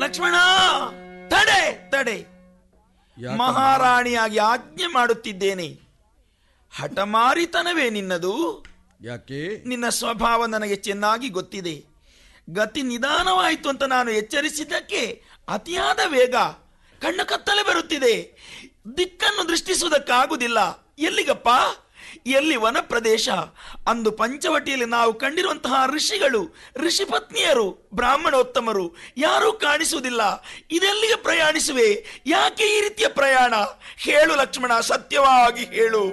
ಲಕ್ಷ್ಮಣ ತಡೆ ತಡೆ ಯಾಕಮ್ಮ? ಮಹಾರಾಣಿಯಾಗಿ ಆಜ್ಞೆ ಮಾಡುತ್ತಿದ್ದೇನೆ ಹಠಮಾರಿತನವೇ ನಿನ್ನದು ಯಾಕೆ ನಿನ್ನ ಸ್ವಭಾವ ನನಗೆ ಚೆನ್ನಾಗಿ ಗೊತ್ತಿದೆ ಗತಿ ನಿಧಾನವಾಯಿತು ಅಂತ ನಾನು ಎಚ್ಚರಿಸಿದ್ದಕ್ಕೆ ಅತಿಯಾದ ವೇಗ ಕಣ್ಣು ಕತ್ತಲೆ ಬರುತ್ತಿದೆ ದಿಕ್ಕನ್ನು ದೃಷ್ಟಿಸುವುದಕ್ಕಾಗುವುದಿಲ್ಲ ಎಲ್ಲಿಗಪ್ಪ ಎಲ್ಲಿ ವನ ಪ್ರದೇಶ ಅಂದು ಪಂಚವಟಿಯಲ್ಲಿ ನಾವು ಕಂಡಿರುವಂತಹ ಋಷಿಗಳು ಋಷಿ ಪತ್ನಿಯರು ಬ್ರಾಹ್ಮಣೋತ್ತಮರು ಯಾರೂ ಕಾಣಿಸುವುದಿಲ್ಲ ಇದೆಲ್ಲಿಗೆ ಪ್ರಯಾಣಿಸುವೆ ಯಾಕೆ ಈ ರೀತಿಯ ಪ್ರಯಾಣ ಹೇಳು ಲಕ್ಷ್ಮಣ ಸತ್ಯವಾಗಿ ಹೇಳು